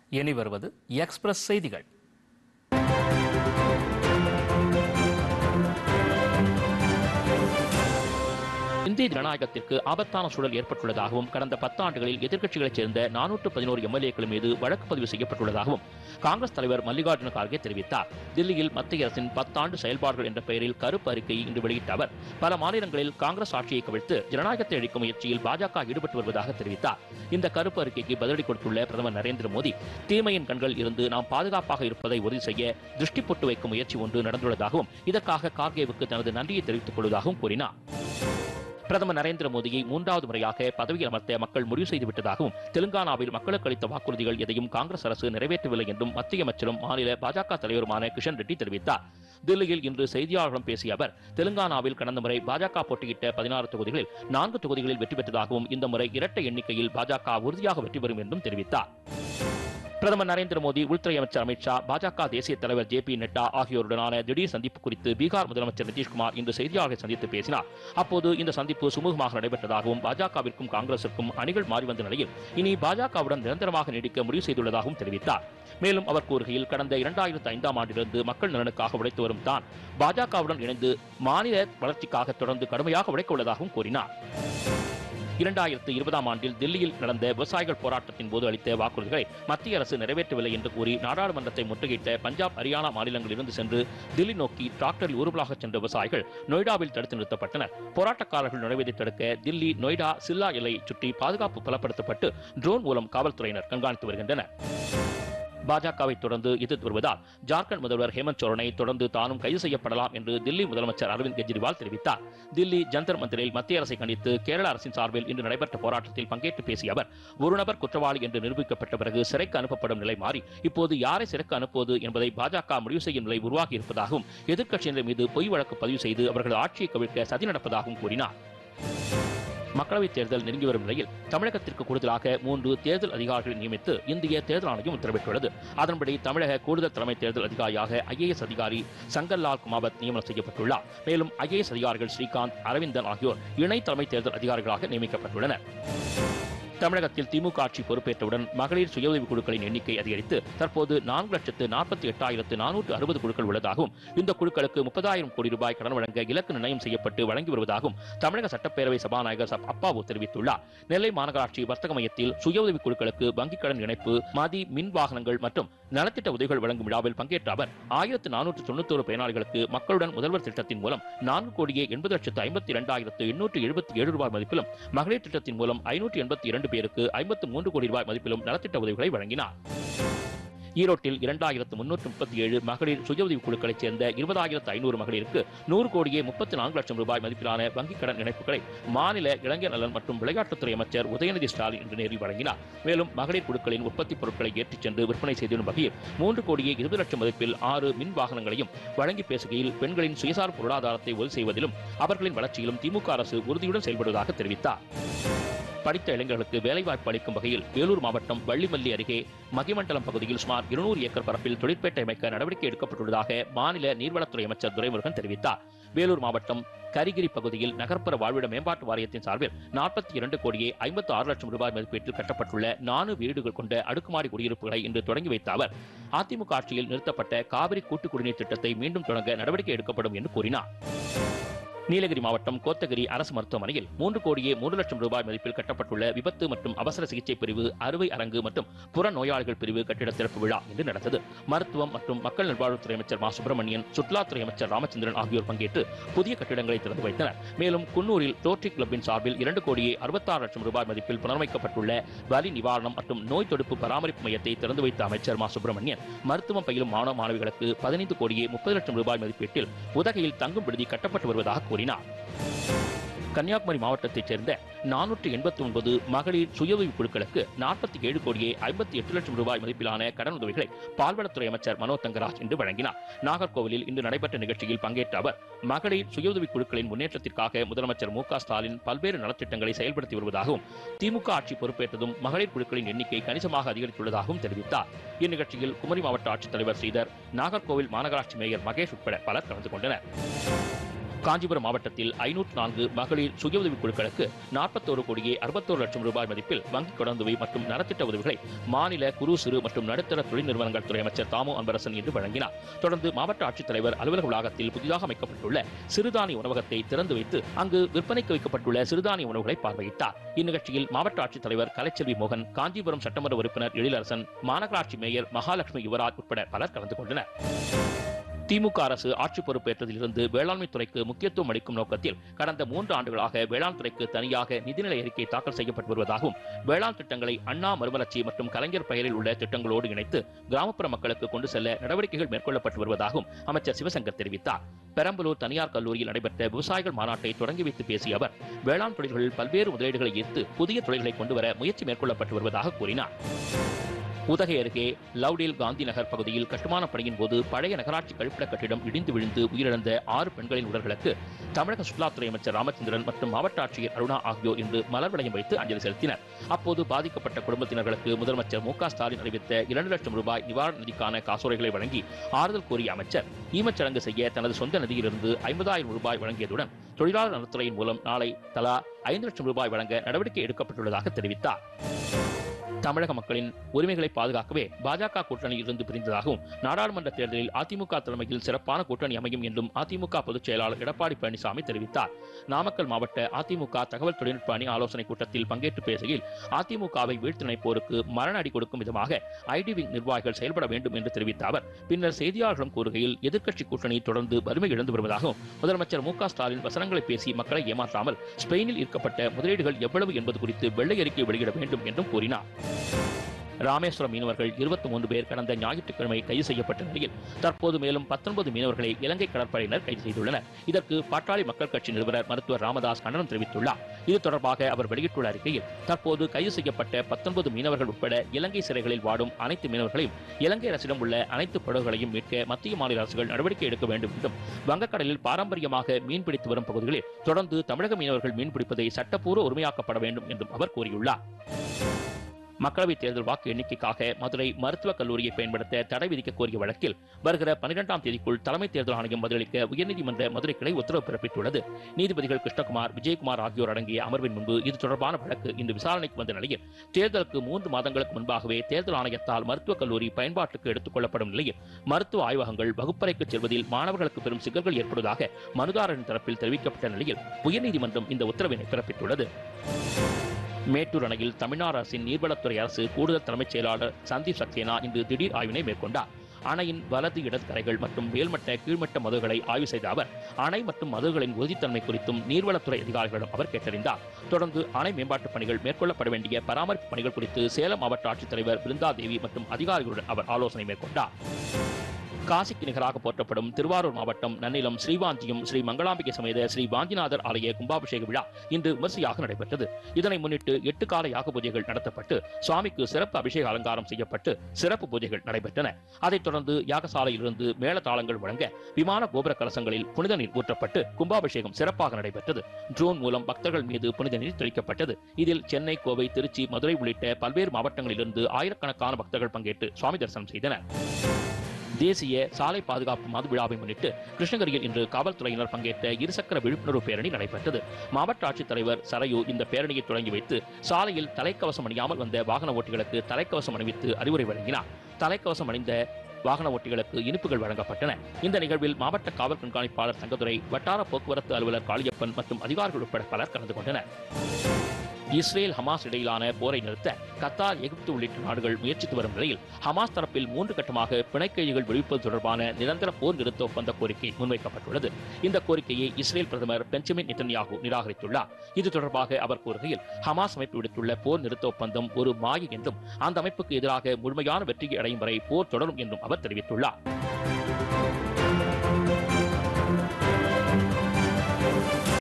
இனி வருவது எக்ஸ்பிரஸ் செய்திகள் இந்திய ஜனநாயகத்திற்கு ஆபத்தான சூழல் ஏற்பட்டுள்ளதாகவும் கடந்த பத்தாண்டுகளில் எதிர்க்கட்சிகளைச் சேர்ந்த நானூற்று பதினோரு எம்எல்ஏக்கள் மீது வழக்கு பதிவு செய்யப்பட்டுள்ளதாகவும் காங்கிரஸ் தலைவர் மல்லிகார்ஜுன கார்கே தெரிவித்தார் தில்லியில் மத்திய அரசின் பத்தாண்டு செயல்பாடுகள் என்ற பெயரில் கருப்பு அறிக்கையை இன்று வெளியிட்ட அவர் பல மாநிலங்களில் காங்கிரஸ் ஆட்சியை கவிழ்த்து ஜனநாயகத்தை அழிக்கும் முயற்சியில் பாஜக ஈடுபட்டு வருவதாக தெரிவித்தார் இந்த கருப்பு அறிக்கைக்கு பதிலடி கொடுத்துள்ள பிரதமர் நரேந்திர மோடி தீமையின் கண்கள் இருந்து நாம் பாதுகாப்பாக இருப்பதை உறுதி செய்ய திருஷ்டி பொட்டு வைக்கும் முயற்சி ஒன்று நடந்துள்ளதாகவும் இதற்காக கார்கேவுக்கு தனது நன்றியை தெரிவித்துக் கொள்வதாகவும் கூறினார் பிரதமர் நரேந்திர மோடியை மூன்றாவது முறையாக பதவியில் அமர்த்த மக்கள் முடிவு செய்துவிட்டதாகவும் தெலுங்கானாவில் மக்களுக்கு அளித்த வாக்குறுதிகள் எதையும் காங்கிரஸ் அரசு நிறைவேற்றவில்லை என்றும் மத்திய அமைச்சரும் மாநில பாஜக தலைவருமான கிஷன் ரெட்டி தெரிவித்தார் தில்லியில் இன்று செய்தியாளர்களிடம் பேசிய அவர் தெலுங்கானாவில் கடந்த முறை பாஜக போட்டியிட்ட பதினாறு தொகுதிகளில் நான்கு தொகுதிகளில் வெற்றி பெற்றதாகவும் இந்த முறை இரட்டை எண்ணிக்கையில் பாஜக உறுதியாக வெற்றி பெறும் என்றும் தெரிவித்தார் பிரதமர் நரேந்திர மோடி உள்துறை அமைச்சர் அமித்ஷா பாஜக தேசிய தலைவர் ஜே பி நட்டா ஆகியோருடனான திடீர் சந்திப்பு குறித்து பீகார் முதலமைச்சர் நிதிஷ்குமார் இன்று செய்தியாளர்களை சந்தித்து பேசினார் அப்போது இந்த சந்திப்பு சுமூகமாக நடைபெற்றதாகவும் பாஜகவிற்கும் காங்கிரசிற்கும் அணிகள் மாறி வந்த நிலையில் இனி பாஜகவுடன் நிரந்தரமாக நீடிக்க முடிவு செய்துள்ளதாகவும் தெரிவித்தார் மேலும் அவர் கூறுகையில் கடந்த இரண்டாயிரத்து ஐந்தாம் ஆண்டிலிருந்து மக்கள் நலனுக்காக உழைத்து வரும் தான் பாஜகவுடன் இணைந்து மாநில வளர்ச்சிக்காக தொடர்ந்து கடுமையாக உழைக்க உள்ளதாகவும் கூறினார் இரண்டாயிரத்து இருபதாம் ஆண்டில் தில்லியில் நடந்த விவசாயிகள் போராட்டத்தின் போது அளித்த வாக்குறுதிகளை மத்திய அரசு நிறைவேற்றவில்லை என்று கூறி நாடாளுமன்றத்தை முற்றுகையிட்ட பஞ்சாப் ஹரியானா மாநிலங்களிலிருந்து சென்று தில்லி நோக்கி டிராக்டரில் ஊர்வலாக சென்ற விவசாயிகள் நொய்டாவில் தடுத்து நிறுத்தப்பட்டனர் போராட்டக்காரர்கள் நுழைவதை தடுக்க தில்லி நொய்டா சில்லா எல்லையை சுற்றி பாதுகாப்பு பலப்படுத்தப்பட்டு ட்ரோன் மூலம் காவல்துறையினர் கண்காணித்து வருகின்றனர் பாஜகவை தொடர்ந்து எதிர்த்து வருவதால் ஜார்க்கண்ட் முதல்வர் ஹேமந்த் சோரனை தொடர்ந்து தானும் கைது செய்யப்படலாம் என்று தில்லி முதலமைச்சர் அரவிந்த் கெஜ்ரிவால் தெரிவித்தார் தில்லி ஜந்தர் மந்திரில் மத்திய அரசை கண்டித்து கேரள அரசின் சார்பில் இன்று நடைபெற்ற போராட்டத்தில் பங்கேற்று பேசிய அவர் ஒரு நபர் குற்றவாளி என்று நிரூபிக்கப்பட்ட பிறகு சிறைக்கு அனுப்பப்படும் நிலை மாறி இப்போது யாரை சிறைக்கு அனுப்புவது என்பதை பாஜக முடிவு செய்யும் நிலை உருவாகி இருப்பதாகவும் எதிர்க்கட்சியினர் மீது பொய் வழக்கு பதிவு செய்து அவர்களது ஆட்சியை கவிழ்க்க சதி நடப்பதாகவும் கூறினார் மக்களவைத் தேர்தல் நெருங்கி வரும் நிலையில் தமிழகத்திற்கு கூடுதலாக மூன்று தேர்தல் அதிகாரிகளை நியமித்து இந்திய தேர்தல் ஆணையம் உத்தரவிட்டுள்ளது அதன்படி தமிழக கூடுதல் தலைமை தேர்தல் அதிகாரியாக ஐஏஎஸ் அதிகாரி சங்கர்லால் குமாவத் நியமனம் செய்யப்பட்டுள்ளார் மேலும் ஐஏஎஸ் அதிகாரிகள் ஸ்ரீகாந்த் அரவிந்தன் ஆகியோர் இணை தலைமை தேர்தல் அதிகாரிகளாக நியமிக்கப்பட்டுள்ளனர் தமிழகத்தில் திமுக ஆட்சி பொறுப்பேற்றவுடன் மகளிர் சுய உதவிக் குழுக்களின் எண்ணிக்கை அதிகரித்து தற்போது நான்கு லட்சத்து நாற்பத்தி எட்டாயிரத்து நானூற்று அறுபது குழுக்கள் உள்ளதாகவும் இந்த குழுக்களுக்கு முப்பதாயிரம் கோடி ரூபாய் கடன் வழங்க இலக்கு நிர்ணயம் செய்யப்பட்டு வழங்கி வருவதாகவும் தமிழக சட்டப்பேரவை சபாநாயகர் சப் அப்பாவு தெரிவித்துள்ளார் நெல்லை மாநகராட்சி வர்த்தக மையத்தில் சுய உதவிக் குழுக்களுக்கு வங்கிக் கடன் இணைப்பு மதி மின் வாகனங்கள் மற்றும் நலத்திட்ட உதவிகள் வழங்கும் விழாவில் பங்கேற்ற அவர் ஆயிரத்து நானூற்று தொண்ணூத்தோரு பயனாளிகளுக்கு மக்களுடன் முதல்வர் திட்டத்தின் மூலம் நான்கு கோடியே எண்பது லட்சத்து ஐம்பத்தி இரண்டாயிரத்து எண்ணூற்று எழுபத்தி ஏழு ரூபாய் மதிப்பிலும் மகளிர் திட்டத்தின் மூலம் ஐநூற்று எண்பத்தி இரண்டு பேருக்கு ஐம்பத்து மூன்று கோடி ரூபாய் மதிப்பிலும் நலத்திட்ட உதவிகளை வழங்கினார் ஈரோட்டில் இரண்டாயிரத்து முன்னூற்று முப்பத்தி ஏழு மகளிர் சுய உதவிக் குழுக்களைச் சேர்ந்த இருபதாயிரத்து ஐநூறு மகளிருக்கு நூறு கோடியே முப்பத்தி நான்கு லட்சம் ரூபாய் மதிப்பிலான வங்கிக் கடன் இணைப்புகளை மாநில இளைஞர் நலன் மற்றும் விளையாட்டுத்துறை அமைச்சர் உதயநிதி ஸ்டாலின் இன்று நேரில் வழங்கினார் மேலும் மகளிர் குழுக்களின் உற்பத்திப் பொருட்களை ஏற்றிச் சென்று விற்பனை செய்திடும் வகையில் மூன்று கோடியே இருபது லட்சம் மதிப்பில் ஆறு மின் வாகனங்களையும் வழங்கி பேசுகையில் பெண்களின் சுயசார் பொருளாதாரத்தை உறுதி செய்வதிலும் அவர்களின் வளர்ச்சியிலும் திமுக அரசு உறுதியுடன் செயல்படுவதாக தெரிவித்தார் படித்த இளைஞர்களுக்கு வேலைவாய்ப்பு அளிக்கும் வகையில் வேலூர் மாவட்டம் வள்ளிமல்லி அருகே மகிமண்டலம் பகுதியில் சுமார் இருநூறு ஏக்கர் பரப்பில் தொழிற்பேட்டை அமைக்க நடவடிக்கை எடுக்கப்பட்டுள்ளதாக மாநில நீர்வளத்துறை அமைச்சர் துரைமுருகன் தெரிவித்தார் வேலூர் மாவட்டம் கரிகிரி பகுதியில் நகர்ப்புற வாழ்விட மேம்பாட்டு வாரியத்தின் சார்பில் நாற்பத்தி இரண்டு கோடியே ஐம்பத்து ஆறு லட்சம் ரூபாய் மதிப்பீட்டில் கட்டப்பட்டுள்ள நானு வீடுகள் கொண்ட அடுக்குமாடி குடியிருப்புகளை இன்று தொடங்கி வைத்த அவர் அதிமுக ஆட்சியில் நிறுத்தப்பட்ட காவிரி கூட்டு குடிநீர் திட்டத்தை மீண்டும் தொடங்க நடவடிக்கை எடுக்கப்படும் என்று கூறினார் நீலகிரி மாவட்டம் கோத்தகிரி அரசு மருத்துவமனையில் மூன்று கோடியே மூன்று லட்சம் ரூபாய் மதிப்பில் கட்டப்பட்டுள்ள விபத்து மற்றும் அவசர சிகிச்சை பிரிவு அறுவை அரங்கு மற்றும் புற நோயாளிகள் பிரிவு கட்டிட திறப்பு விழா இன்று நடந்தது மருத்துவம் மற்றும் மக்கள் நல்வாழ்வுத்துறை அமைச்சர் மா சுப்பிரமணியன் சுற்றுலாத்துறை அமைச்சர் ராமச்சந்திரன் ஆகியோர் பங்கேற்று புதிய கட்டிடங்களை திறந்து வைத்தனர் மேலும் குன்னூரில் ரோட்டரி கிளப்பின் சார்பில் இரண்டு கோடியே அறுபத்தாறு லட்சம் ரூபாய் மதிப்பில் புனரமைக்கப்பட்டுள்ள வலி நிவாரணம் மற்றும் நோய் தடுப்பு பராமரிப்பு மையத்தை திறந்து வைத்த அமைச்சர் மா சுப்பிரமணியன் மருத்துவம் பயிலும் மாணவ மாணவிகளுக்கு பதினைந்து கோடியே முப்பது லட்சம் ரூபாய் மதிப்பீட்டில் உதகையில் தங்கும் விடுதி கட்டப்பட்டு வருவதாக கூறினார் கன்னியாகுமரி மாவட்டத்தைச் சேர்ந்த நானூற்று எண்பத்தி ஒன்பது மகளிர் சுயஉதவி குழுக்களுக்கு நாற்பத்தி ஏழு கோடியே ஐம்பத்தி எட்டு லட்சம் ரூபாய் மதிப்பிலான கடன் உதவிகளை பால்வளத்துறை அமைச்சர் மனோ தங்கராஜ் இன்று வழங்கினார் நாகர்கோவிலில் இன்று நடைபெற்ற நிகழ்ச்சியில் பங்கேற்ற அவர் மகளிர் சுயஉதவி குழுக்களின் முன்னேற்றத்திற்காக முதலமைச்சர் மு க ஸ்டாலின் பல்வேறு நலத்திட்டங்களை செயல்படுத்தி வருவதாகவும் திமுக ஆட்சி பொறுப்பேற்றதும் மகளிர் குழுக்களின் எண்ணிக்கை கணிசமாக அதிகரித்துள்ளதாகவும் தெரிவித்தார் இந்நிகழ்ச்சியில் குமரி மாவட்ட ஆட்சித்தலைவர் ஸ்ரீதர் நாகர்கோவில் மாநகராட்சி மேயர் மகேஷ் உட்பட பலர் கலந்து கொண்டனர் காஞ்சிபுரம் மாவட்டத்தில் ஐநூற்று நான்கு மகளிர் சுய உதவிக் குழுக்களுக்கு நாற்பத்தோரு கோடியே அறுபத்தோரு லட்சம் ரூபாய் மதிப்பில் வங்கிக் கடனுதவி மற்றும் நலத்திட்ட உதவிகளை மாநில குறு சிறு மற்றும் நடுத்தர தொழில் நிறுவனங்கள் துறை அமைச்சர் தாமு அன்பரசன் இன்று வழங்கினார் தொடர்ந்து மாவட்ட ஆட்சித்தலைவர் அலுவலக வளாகத்தில் புதிதாக அமைக்கப்பட்டுள்ள சிறுதானிய உணவகத்தை திறந்து வைத்து அங்கு விற்பனைக்கு வைக்கப்பட்டுள்ள சிறுதானிய உணவுகளை பார்வையிட்டார் இந்நிகழ்ச்சியில் மாவட்ட ஆட்சித்தலைவர் கலைச்செல்வி மோகன் காஞ்சிபுரம் சட்டமன்ற உறுப்பினர் எழிலரசன் மாநகராட்சி மேயர் மகாலட்சுமி யுவராஜ் உட்பட பலர் கலந்து கொண்டனர் திமுக அரசு ஆட்சி பொறுப்பேற்றதிலிருந்து வேளாண்மை துறைக்கு முக்கியத்துவம் அளிக்கும் நோக்கத்தில் கடந்த மூன்று ஆண்டுகளாக வேளாண் துறைக்கு தனியாக நிதிநிலை அறிக்கை தாக்கல் செய்யப்பட்டு வருவதாகவும் வேளாண் திட்டங்களை அண்ணா மறுமலர்ச்சி மற்றும் கலைஞர் பெயரில் உள்ள திட்டங்களோடு இணைத்து கிராமப்புற மக்களுக்கு கொண்டு செல்ல நடவடிக்கைகள் மேற்கொள்ளப்பட்டு வருவதாகவும் அமைச்சர் சிவசங்கர் தெரிவித்தார் பெரம்பலூர் தனியார் கல்லூரியில் நடைபெற்ற விவசாயிகள் மாநாட்டை தொடங்கி வைத்து பேசிய அவர் வேளாண் தொழில்களில் பல்வேறு முதலீடுகளை ஈர்த்து புதிய தொழில்களை கொண்டுவர முயற்சி மேற்கொள்ளப்பட்டு வருவதாக கூறினார் உதகை அருகே லவ்டேல் காந்தி நகர் பகுதியில் கட்டுமானப் பணியின் போது பழைய நகராட்சி கழிப்பிட கட்டிடம் இடிந்து விழுந்து உயிரிழந்த ஆறு பெண்களின் உடல்களுக்கு தமிழக சுற்றுலாத்துறை அமைச்சர் ராமச்சந்திரன் மற்றும் மாவட்ட ஆட்சியர் அருணா ஆகியோர் இன்று மலர் வளையம் வைத்து அஞ்சலி செலுத்தினர் அப்போது பாதிக்கப்பட்ட குடும்பத்தினர்களுக்கு முதலமைச்சர் மு க ஸ்டாலின் அறிவித்த இரண்டு லட்சம் ரூபாய் நிவாரண நிதிக்கான காசோலைகளை வழங்கி ஆறுதல் கூறிய அமைச்சர் ஈமச்சடங்கு செய்ய தனது சொந்த நிதியிலிருந்து ஐம்பதாயிரம் ரூபாய் வழங்கியதுடன் தொழிலாளர் நலத்துறையின் மூலம் நாளை தலா ஐந்து லட்சம் ரூபாய் வழங்க நடவடிக்கை எடுக்கப்பட்டுள்ளதாக தெரிவித்தார் தமிழக மக்களின் உரிமைகளை பாதுகாக்கவே பாஜக கூட்டணியில் இருந்து பிரிந்ததாகவும் நாடாளுமன்ற தேர்தலில் அதிமுக தலைமையில் சிறப்பான கூட்டணி அமையும் என்றும் அதிமுக பொதுச் செயலாளர் எடப்பாடி பழனிசாமி தெரிவித்தார் நாமக்கல் மாவட்ட அதிமுக தகவல் தொழில்நுட்ப அணி ஆலோசனை கூட்டத்தில் பங்கேற்று பேசுகையில் அதிமுகவை வீழ்த்து நினைப்போருக்கு மரண அடி கொடுக்கும் விதமாக ஐடி விங் நிர்வாகிகள் செயல்பட வேண்டும் என்று தெரிவித்த அவர் பின்னர் செய்தியாளர்களிடம் கூறுகையில் எதிர்க்கட்சி கூட்டணி தொடர்ந்து வலிமை இழந்து வருவதாகவும் முதலமைச்சர் மு க ஸ்டாலின் வசனங்களை பேசி மக்களை ஏமாற்றாமல் ஸ்பெயினில் ஈர்க்கப்பட்ட முதலீடுகள் எவ்வளவு என்பது குறித்து வெள்ளை அறிக்கை வெளியிட வேண்டும் என்றும் கூறினார் ராமேஸ்வரம் மீனவர்கள் இருபத்தி மூன்று பேர் கடந்த ஞாயிற்றுக்கிழமை கைது செய்யப்பட்ட நிலையில் தற்போது மேலும் பத்தொன்பது மீனவர்களை இலங்கை கடற்படையினர் கைது செய்துள்ளனர் இதற்கு பாட்டாளி மக்கள் கட்சி நிறுவனர் மருத்துவர் ராமதாஸ் கண்டனம் தெரிவித்துள்ளார் இது தொடர்பாக அவர் வெளியிட்டுள்ள அறிக்கையில் தற்போது கைது செய்யப்பட்ட பத்தொன்பது மீனவர்கள் உட்பட இலங்கை சிறைகளில் வாடும் அனைத்து மீனவர்களையும் இலங்கை அரசிடம் உள்ள அனைத்து படகுகளையும் மீட்க மத்திய மாநில அரசுகள் நடவடிக்கை எடுக்க வேண்டும் என்றும் வங்கக்கடலில் பாரம்பரியமாக மீன்பிடித்து வரும் பகுதிகளில் தொடர்ந்து தமிழக மீனவர்கள் மீன்பிடிப்பதை சட்டப்பூர்வ உரிமையாக்கப்பட வேண்டும் என்றும் அவர் கூறியுள்ளார் மக்களவைத் தேர்தல் வாக்கு எண்ணிக்கைக்காக மதுரை மருத்துவக் கல்லூரியை பயன்படுத்த தடை விதிக்க கோரிய வழக்கில் வருகிற பனிரெண்டாம் தேதிக்குள் தலைமை தேர்தல் ஆணையம் பதிலளிக்க உயர்நீதிமன்ற மதுரை கிளை உத்தரவு பிறப்பித்துள்ளது நீதிபதிகள் கிருஷ்ணகுமார் விஜயகுமார் ஆகியோர் அடங்கிய அமர்வின் முன்பு இது தொடர்பான வழக்கு இன்று விசாரணைக்கு வந்த நிலையில் தேர்தலுக்கு மூன்று மாதங்களுக்கு முன்பாகவே தேர்தல் ஆணையத்தால் மருத்துவக் கல்லூரி பயன்பாட்டுக்கு எடுத்துக் கொள்ளப்படும் நிலையில் மருத்துவ ஆய்வகங்கள் வகுப்பறைக்கு செல்வதில் மாணவர்களுக்கு பெரும் சிக்கல்கள் ஏற்படுவதாக மனுதாரரின் தரப்பில் தெரிவிக்கப்பட்ட நிலையில் உயர்நீதிமன்றம் இந்த உத்தரவினை பிறப்பித்துள்ளது மேட்டூர் அணையில் தமிழ்நாடு அரசின் நீர்வளத்துறை அரசு கூடுதல் தலைமைச் செயலாளர் சந்தீப் சக்சேனா இன்று திடீர் ஆய்வினை மேற்கொண்டார் அணையின் வலது இடது கரைகள் மற்றும் மேல்மட்ட கீழ்மட்ட மதுகளை ஆய்வு செய்த அவர் அணை மற்றும் மதுகளின் உறுதித்தன்மை குறித்தும் நீர்வளத்துறை அதிகாரிகளிடம் அவர் கேட்டறிந்தார் தொடர்ந்து அணை மேம்பாட்டுப் பணிகள் மேற்கொள்ளப்பட வேண்டிய பராமரிப்பு பணிகள் குறித்து சேலம் மாவட்ட ஆட்சித்தலைவர் பிருந்தா தேவி மற்றும் அதிகாரிகளுடன் அவர் ஆலோசனை மேற்கொண்டார் காசிக்கு நிகராக போற்றப்படும் திருவாரூர் மாவட்டம் நன்னிலம் ஸ்ரீவாஞ்சியம் ஸ்ரீ மங்களாம்பிகை சமேத ஸ்ரீ வாஞ்சிநாதர் ஆலய கும்பாபிஷேக விழா இன்று விமர்சையாக நடைபெற்றது இதனை முன்னிட்டு எட்டு கால யாக பூஜைகள் நடத்தப்பட்டு சுவாமிக்கு சிறப்பு அபிஷேக அலங்காரம் செய்யப்பட்டு சிறப்பு பூஜைகள் நடைபெற்றன அதைத் தொடர்ந்து யாகசாலையிலிருந்து மேளதாளங்கள் வழங்க விமான கோபுர கலசங்களில் புனித நீர் ஊற்றப்பட்டு கும்பாபிஷேகம் சிறப்பாக நடைபெற்றது ட்ரோன் மூலம் பக்தர்கள் மீது புனித நீர் தெளிக்கப்பட்டது இதில் சென்னை கோவை திருச்சி மதுரை உள்ளிட்ட பல்வேறு மாவட்டங்களிலிருந்து ஆயிரக்கணக்கான பக்தர்கள் பங்கேற்று சுவாமி தரிசனம் செய்தனர் தேசிய சாலை பாதுகாப்பு மாத விழாவை முன்னிட்டு கிருஷ்ணகிரியில் இன்று காவல்துறையினர் பங்கேற்ற இருசக்கர விழிப்புணர்வு பேரணி நடைபெற்றது மாவட்ட ஆட்சித்தலைவர் சரையு இந்த பேரணியை தொடங்கி வைத்து சாலையில் தலைக்கவசம் அணியாமல் வந்த வாகன ஓட்டிகளுக்கு தலைக்கவசம் அணிவித்து அறிவுரை வழங்கினார் தலைக்கவசம் அணிந்த வாகன ஓட்டிகளுக்கு இனிப்புகள் வழங்கப்பட்டன இந்த நிகழ்வில் மாவட்ட காவல் கண்காணிப்பாளர் தங்கதுரை வட்டார போக்குவரத்து அலுவலர் காளியப்பன் மற்றும் அதிகாரிகள் உட்பட பலர் கலந்து கொண்டனர் இஸ்ரேல் ஹமாஸ் இடையிலான போரை நிறுத்த கத்தார் எகிப்து உள்ளிட்ட நாடுகள் முயற்சித்து வரும் நிலையில் ஹமாஸ் தரப்பில் மூன்று கட்டமாக பிணைக்கைதிகள் விடுவிப்பது தொடர்பான நிரந்தர போர் நிறுத்த ஒப்பந்த கோரிக்கை முன்வைக்கப்பட்டுள்ளது இந்த கோரிக்கையை இஸ்ரேல் பிரதமர் பெஞ்சமின் நெத்தன்யாகு நிராகரித்துள்ளார் இது தொடர்பாக அவர் கூறுகையில் ஹமாஸ் அமைப்பு விடுத்துள்ள போர் நிறுத்த ஒப்பந்தம் ஒரு மாயை என்றும் அந்த அமைப்புக்கு எதிராக முழுமையான வெற்றி அடையும் வரை போர் தொடரும் என்றும் அவர் தெரிவித்துள்ளார்